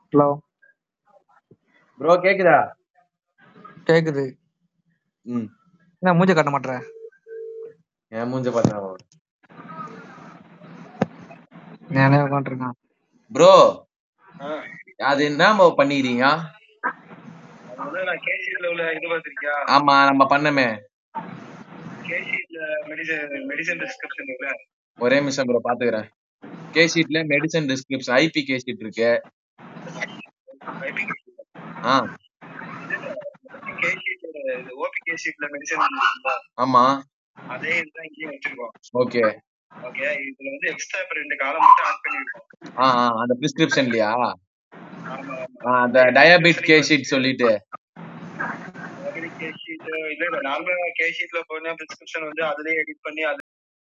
hello bro கேக்குதா கேக்குது ம் என்ன மூஞ்ச காட்ட மாட்டேற என் மூஞ்ச பார்த்தா நானே உட்காந்துருக்கான் ப்ரோ அது என்ன bro பண்ணிக்கிறீங்க அது நான் கேசியில் உள்ள இது பார்த்திருக்கியா ஆமா நம்ம பண்ணமே கேசியில் மெடிசன் மெடிசன் டிஸ்கிரிப்ஷன் இல்ல ஒரே நிமிஷம் ப்ரோ பாத்துக்கிறேன் கே ஷீட்ல medicine description I P K sheet இருக்கு ஐபி ஆ கேசியில் இது ஓபி கேசியில் மெடிசன் ஆமா அதே இதுதான் இங்கேயும் வச்சிருக்கோம் ஓகே ஓகே இதுல வந்து எக்ஸ்ட்ரா இப்ப ரெண்டு காலம் மட்டும் ஆட் பண்ணிருக்கோம் ஆ ஆ அந்த பிரிஸ்கிரிப்ஷன்லயா ஆமா ஆ அந்த டயாபிட் கே ஷீட் சொல்லிட்டு கேஷீட் இல்ல இல்ல நார்மலா கேஷீட்ல போனா பிரிஸ்கிரிப்ஷன் வந்து அதுலயே எடிட் பண்ணி